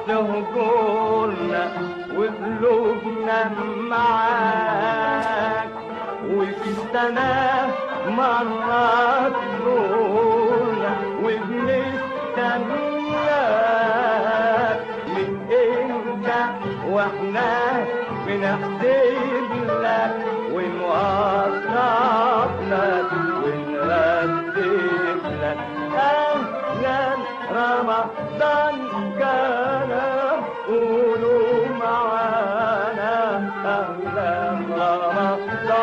تهجرنا وقلوبنا معاك وفي السنة مرة تزورنا وبنستناك من امتى واحنا بنحسب لك ونوصفنا ونرتب لك اهلا رمضان كان قولوا معانا اهلا رمضان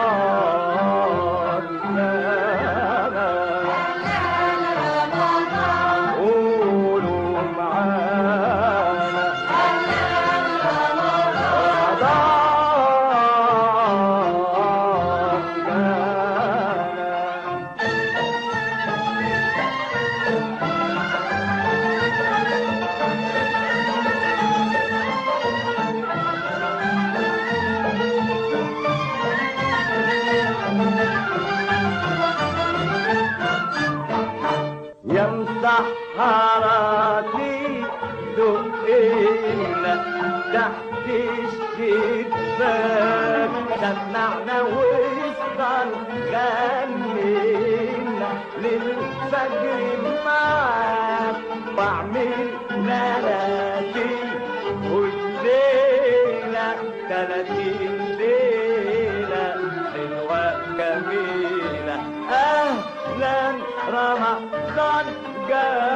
كان قولوا معانا رمضان كان يا مسحراتي دقينا تحت الشباك سمعنا وصل غنينا للفجر معاك وعملنا نادي والليلة تلاتين ليلة حلوة جميلة أهلا رمضان جاء